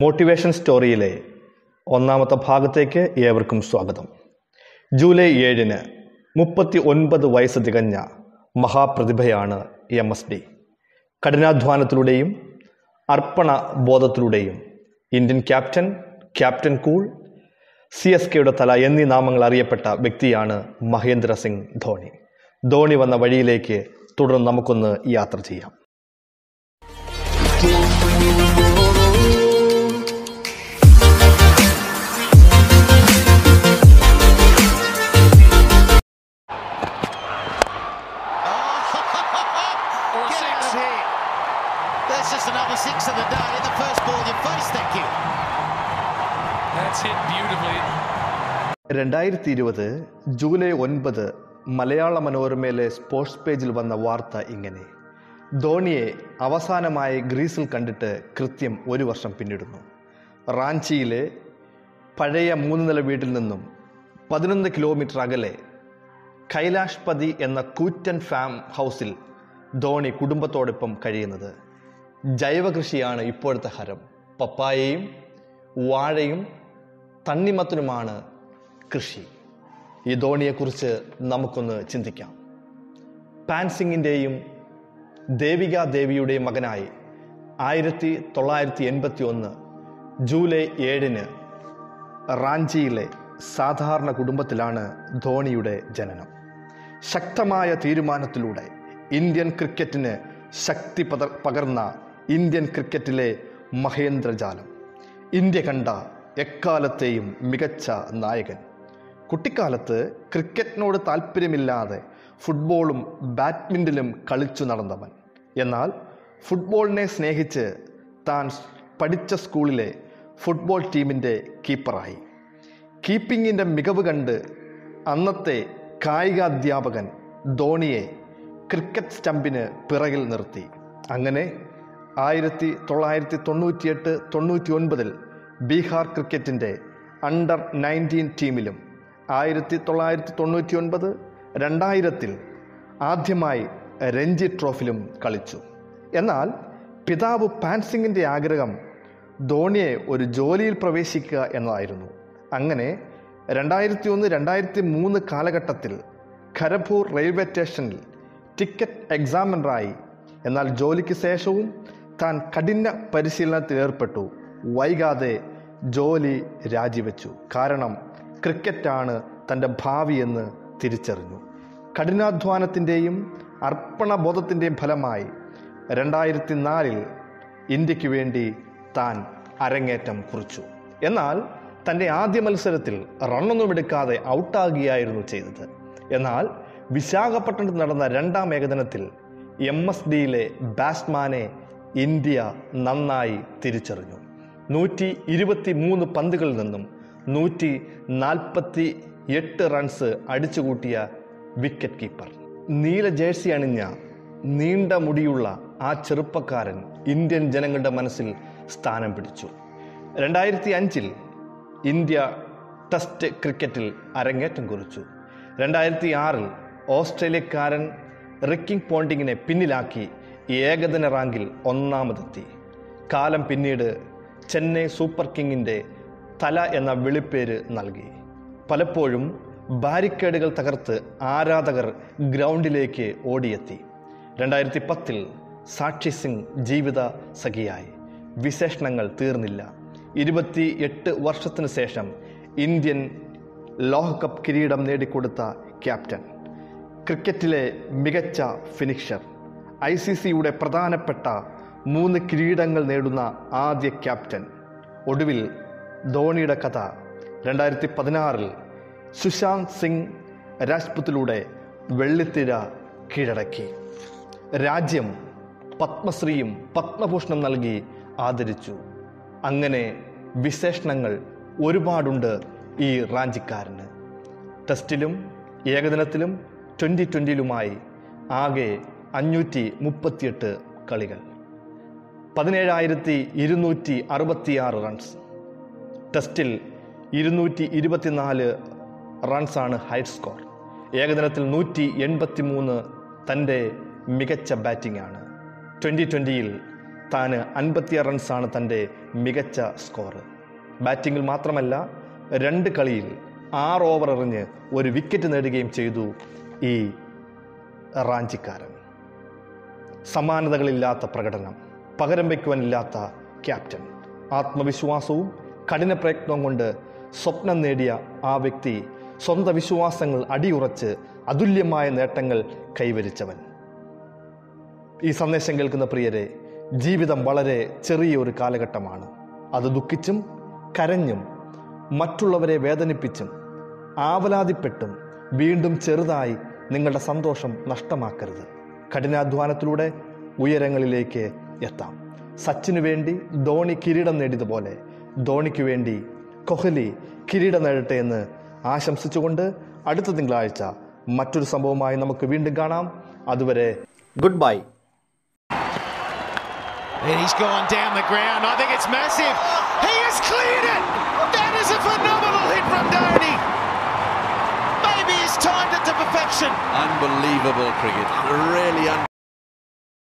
Motivation സ്റ്റോറിയിലെ ഒന്നാമത്തെ ഭാഗത്തേക്ക് ഏവർക്കും സ്വാഗതം ജൂലൈ ഏഴിന് മുപ്പത്തി ഒൻപത് വയസ്സ് തികഞ്ഞ മഹാപ്രതിഭയാണ് എം എസ് ഡി കഠിനാധ്വാനത്തിലൂടെയും അർപ്പണ ബോധത്തിലൂടെയും Indian captain captain cool C S കെയുടെ തല എന്നീ നാമങ്ങൾ അറിയപ്പെട്ട വ്യക്തിയാണ് മഹേന്ദ്ര സിംഗ് ധോണി ധോണി വന്ന വഴിയിലേക്ക് തുടർന്ന് നമുക്കൊന്ന് യാത്ര ചെയ്യാം Or Get six. out of here. That's just another six of the day. The first ball in your face, thank you. That's hit beautifully. രണ്ടായിരത്തി ഇരുപത് ജൂലൈ ഒൻപത് മലയാള മനോരമയിലെ സ്പോർട്സ് പേജിൽ വന്ന വാർത്ത ഇങ്ങനെ ധോണിയെ അവസാനമായി ഗ്രീസിൽ കണ്ടിട്ട് കൃത്യം ഒരു വർഷം പിന്നിടുന്നു റാഞ്ചിയിലെ പഴയ മൂന്ന് നില വീട്ടിൽ നിന്നും പതിനൊന്ന് കിലോമീറ്റർ അകലെ കൈലാഷ്പതി എന്ന കൂറ്റൻ ഫാം ഹൗസിൽ ധോണി കുടുംബത്തോടൊപ്പം കഴിയുന്നത് ജൈവ കൃഷിയാണ് ഇപ്പോഴത്തെ ഹരം പപ്പായയും വാഴയും തണ്ണിമത്തനുമാണ് കൃഷി ഈ ധോണിയെക്കുറിച്ച് നമുക്കൊന്ന് ചിന്തിക്കാം പാൻസിംഗിൻ്റെയും ദേവിക ദേവിയുടെയും മകനായി ആയിരത്തി തൊള്ളായിരത്തി എൺപത്തി ഒന്ന് ജൂലൈ ഏഴിന് റാഞ്ചിയിലെ സാധാരണ കുടുംബത്തിലാണ് ധോണിയുടെ ജനനം ശക്തമായ തീരുമാനത്തിലൂടെ ഇന്ത്യൻ ക്രിക്കറ്റിന് ശക്തി പത പകർന്ന ഇന്ത്യൻ ക്രിക്കറ്റിലെ മഹേന്ദ്രജാലം ഇന്ത്യ കണ്ട എക്കാലത്തെയും മികച്ച നായകൻ കുട്ടിക്കാലത്ത് ക്രിക്കറ്റിനോട് താല്പര്യമില്ലാതെ ഫുട്ബോളും ബാഡ്മിൻ്റലും കളിച്ചു നടന്നവൻ എന്നാൽ ഫുട്ബോളിനെ സ്നേഹിച്ച് താൻ പഠിച്ച സ്കൂളിലെ ഫുട്ബോൾ ടീമിൻ്റെ കീപ്പറായി കീപ്പിങ്ങിൻ്റെ മികവ് കണ്ട് അന്നത്തെ കായികാധ്യാപകൻ ധോണിയെ ക്രിക്കറ്റ് സ്റ്റമ്പിന് പിറകിൽ നിർത്തി അങ്ങനെ ആയിരത്തി തൊള്ളായിരത്തി തൊണ്ണൂറ്റിയെട്ട് തൊണ്ണൂറ്റി ഒൻപതിൽ ബീഹാർ ക്രിക്കറ്റിൻ്റെ അണ്ടർ നയൻറ്റീൻ ടീമിലും ആയിരത്തി തൊള്ളായിരത്തി തൊണ്ണൂറ്റി ഒൻപത് രണ്ടായിരത്തിൽ ആദ്യമായി രഞ്ജി ട്രോഫിലും കളിച്ചു എന്നാൽ പിതാവ് പാൻസിംഗിൻ്റെ ആഗ്രഹം ധോണിയെ ഒരു ജോലിയിൽ പ്രവേശിക്കുക എന്നതായിരുന്നു അങ്ങനെ രണ്ടായിരത്തി ഒന്ന് രണ്ടായിരത്തി മൂന്ന് കാലഘട്ടത്തിൽ ഖരപൂർ റെയിൽവേ സ്റ്റേഷനിൽ ടിക്കറ്റ് എക്സാമിനറായി എന്നാൽ ജോലിക്ക് ശേഷവും താൻ കഠിന പരിശീലനത്തിൽ ഏർപ്പെട്ടു വൈകാതെ ജോലി രാജിവെച്ചു കാരണം ക്രിക്കറ്റാണ് തൻ്റെ ഭാവിയെന്ന് തിരിച്ചറിഞ്ഞു കഠിനാധ്വാനത്തിൻ്റെയും അർപ്പണബോധത്തിൻ്റെയും ഫലമായി രണ്ടായിരത്തി നാലിൽ ഇന്ത്യക്ക് വേണ്ടി താൻ അരങ്ങേറ്റം കുറിച്ചു എന്നാൽ തൻ്റെ ആദ്യ മത്സരത്തിൽ റണ്ണൊന്നും എടുക്കാതെ ഔട്ടാകുകയായിരുന്നു ചെയ്തത് എന്നാൽ വിശാഖപട്ടണത്ത് നടന്ന രണ്ടാം ഏകദിനത്തിൽ എം എസ് ഡിയിലെ ബാറ്റ്സ്മാനെ ഇന്ത്യ നന്നായി തിരിച്ചറിഞ്ഞു നൂറ്റി ഇരുപത്തി മൂന്ന് പന്തുകളിൽ നിന്നും നൂറ്റി നാൽപ്പത്തി എട്ട് റൺസ് അടിച്ചുകൂട്ടിയ വിക്കറ്റ് കീപ്പർ നീല ജേഴ്സി അണിഞ്ഞ നീണ്ട മുടിയുള്ള ആ ചെറുപ്പക്കാരൻ ഇന്ത്യൻ ജനങ്ങളുടെ മനസ്സിൽ സ്ഥാനം പിടിച്ചു രണ്ടായിരത്തി അഞ്ചിൽ ഇന്ത്യ ടെസ്റ്റ് ക്രിക്കറ്റിൽ അരങ്ങേറ്റം കുറിച്ചു രണ്ടായിരത്തി ആറിൽ ഓസ്ട്രേലിയക്കാരൻ റിക്കിംഗ് പോണ്ടിങ്ങിനെ പിന്നിലാക്കി ഏകദിന റാങ്കിൽ ഒന്നാമതെത്തി കാലം പിന്നീട് ചെന്നൈ സൂപ്പർ കിങ്ങിൻ്റെ തല എന്ന വിളിപ്പേര് നൽകി പലപ്പോഴും ബാരിക്കേഡുകൾ തകർത്ത് ആരാധകർ ഗ്രൗണ്ടിലേക്ക് ഓടിയെത്തി രണ്ടായിരത്തി പത്തിൽ സാക്ഷി സിംഗ് ജീവിത സഖിയായി വിശേഷണങ്ങൾ തീർന്നില്ല ഇരുപത്തി എട്ട് വർഷത്തിനു ശേഷം ഇന്ത്യൻ ലോകകപ്പ് കിരീടം നേടിക്കൊടുത്ത ക്യാപ്റ്റൻ ക്രിക്കറ്റിലെ മികച്ച ഫിനിഷർ ഐ സി സിയുടെ പ്രധാനപ്പെട്ട മൂന്ന് കിരീടങ്ങൾ നേടുന്ന ആദ്യ ക്യാപ്റ്റൻ ഒടുവിൽ ധോണിയുടെ കഥ രണ്ടായിരത്തി പതിനാറിൽ സുശാന്ത് സിംഗ് രാജ്പുത്തിലൂടെ വെള്ളിത്തിര കീഴടക്കി രാജ്യം പത്മശ്രീയും പത്മഭൂഷണം നൽകി ആദരിച്ചു അങ്ങനെ വിശേഷണങ്ങൾ ഒരുപാടുണ്ട് ഈ റാഞ്ചിക്കാരന് ടെസ്റ്റിലും ഏകദിനത്തിലും ട്വൻ്റി ട്വൻ്റിയിലുമായി ആകെ അഞ്ഞൂറ്റി മുപ്പത്തിയെട്ട് കളികൾ പതിനേഴായിരത്തി ഇരുന്നൂറ്റി അറുപത്തിയാറ് റൺസ് ടെസ്റ്റിൽ ഇരുന്നൂറ്റി ഇരുപത്തിനാല് റൺസാണ് ഹൈറ്റ് സ്കോർ ഏകദിനത്തിൽ നൂറ്റി എൺപത്തി മൂന്ന് തൻ്റെ മികച്ച ബാറ്റിംഗ് ആണ് ട്വൻ്റി ട്വൻ്റിയിൽ താന് അൻപത്തിയാറ് റൺസാണ് തൻ്റെ മികച്ച സ്കോർ ബാറ്റിങ്ങിൽ മാത്രമല്ല രണ്ട് കളിയിൽ ആറ് ഓവർ എറിഞ്ഞ് ഒരു വിക്കറ്റ് നേടുകയും ചെയ്തു ഈ റാഞ്ചിക്കാരൻ സമാനതകളില്ലാത്ത പ്രകടനം പകരം വയ്ക്കുവാനില്ലാത്ത ക്യാപ്റ്റൻ ആത്മവിശ്വാസവും കഠിന പ്രയത്നവും കൊണ്ട് സ്വപ്നം നേടിയ ആ വ്യക്തി സ്വന്തം വിശ്വാസങ്ങൾ അടിയുറച്ച് അതുല്യമായ നേട്ടങ്ങൾ കൈവരിച്ചവൻ ഈ സന്ദേശം കേൾക്കുന്ന പ്രിയരെ ജീവിതം വളരെ ചെറിയൊരു കാലഘട്ടമാണ് അത് ദുഃഖിച്ചും കരഞ്ഞും മറ്റുള്ളവരെ വേദനിപ്പിച്ചും ആവലാതിപ്പെട്ടും വീണ്ടും ചെറുതായി നിങ്ങളുടെ സന്തോഷം നഷ്ടമാക്കരുത് കഠിനാധ്വാനത്തിലൂടെ ഉയരങ്ങളിലേക്ക് എത്താം സച്ചിനു വേണ്ടി ധോണി കിരീടം നേടിയതുപോലെ ധോണിക്ക് വേണ്ടി കൊഹ്ലി കിരീടം നേടട്ടെ എന്ന് ആശംസിച്ചുകൊണ്ട് അടുത്ത തിങ്കളാഴ്ച മറ്റൊരു സംഭവമായി നമുക്ക് വീണ്ടും കാണാം അതുവരെ good bye And he's gone down the ground. I think it's massive. He has cleared it. That is a phenomenal hit from Dhoni. Maybe he's timed it to perfection. Unbelievable cricket. Really un-